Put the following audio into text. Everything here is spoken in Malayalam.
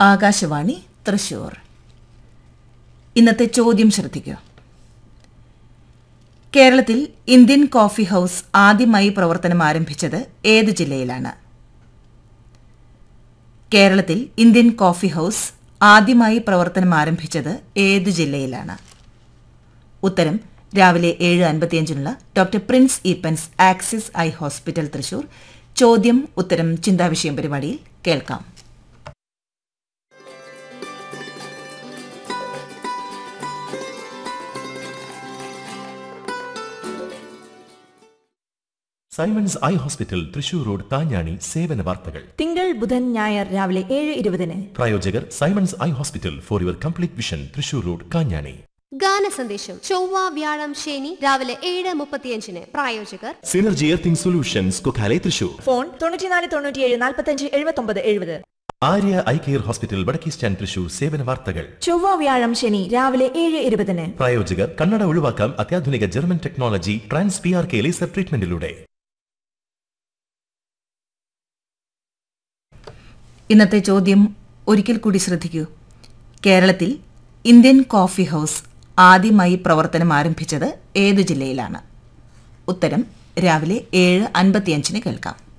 ആകാശവാണി തൃശൂർ ഇന്നത്തെ ചോദ്യം ശ്രദ്ധിക്കൂ കേരളത്തിൽ ഇന്ത്യൻ കോഫി ഹൌസ് ആദ്യമായി പ്രവർത്തനം ആരംഭിച്ചത് ഏത് ജില്ലയിലാണ് കേരളത്തിൽ ഇന്ത്യൻ കോഫി ഹൌസ് ആദ്യമായി പ്രവർത്തനം ആരംഭിച്ചത് ഏത് ജില്ലയിലാണ് ഉത്തരം രാവിലെ ഏഴ് അൻപത്തിയഞ്ചിനുള്ള doctor Prince Eapen's Axis eye hospital Thrissur ചോദ്യം ഉത്തരം ചിന്താവിഷയം പരിപാടിയിൽ കേൾക്കാം Simon's eye hospital Thrissur road താഞ്ഞാണി സേവന വാർത്തകൾ തിങ്കൾ ബുധൻ ഞായർ രാവിലെ ഏഴ് ഇരുപതിന് പ്രായോജകർ Simon's eye hospital for your complete vision Thrissur road Kanjani ഗാന സന്ദേശം ചൊവ്വ വ്യാഴം ശനി രാവിലെ ഏഴ് മുപ്പത്തിയഞ്ചിന് പ്രായോജകർ synergy earthing solutions Kokkale Thrissur phone തൊണ്ണൂറ്റിനാല് തൊണ്ണൂറ്റിയേഴ് നാൽപ്പത്തഞ്ച് എഴുപത്തൊമ്പത് എഴുപത് Arya eye care hospital Vadakke stand Thrissur സേവന വാർത്തകൾ ചൊവ്വ വ്യാഴം ശനി രാവിലെ ഏഴ് ഇരുപതിന് പ്രായോജകർ കണ്ണട ഒഴിവാക്കാം അത്യാധുനിക German technology trans P R K laser ട്രീറ്റ്മെന്റിലൂടെ ഇന്നത്തെ ചോദ്യം ഒരിക്കൽ കൂടി ശ്രദ്ധിക്കൂ കേരളത്തിൽ ഇന്ത്യൻ കോഫി ഹൌസ് ആദ്യമായി പ്രവർത്തനം ആരംഭിച്ചത് ഏത് ജില്ലയിലാണ് ഉത്തരം രാവിലെ ഏഴ് അൻപത്തിയഞ്ചിന് കേൾക്കാം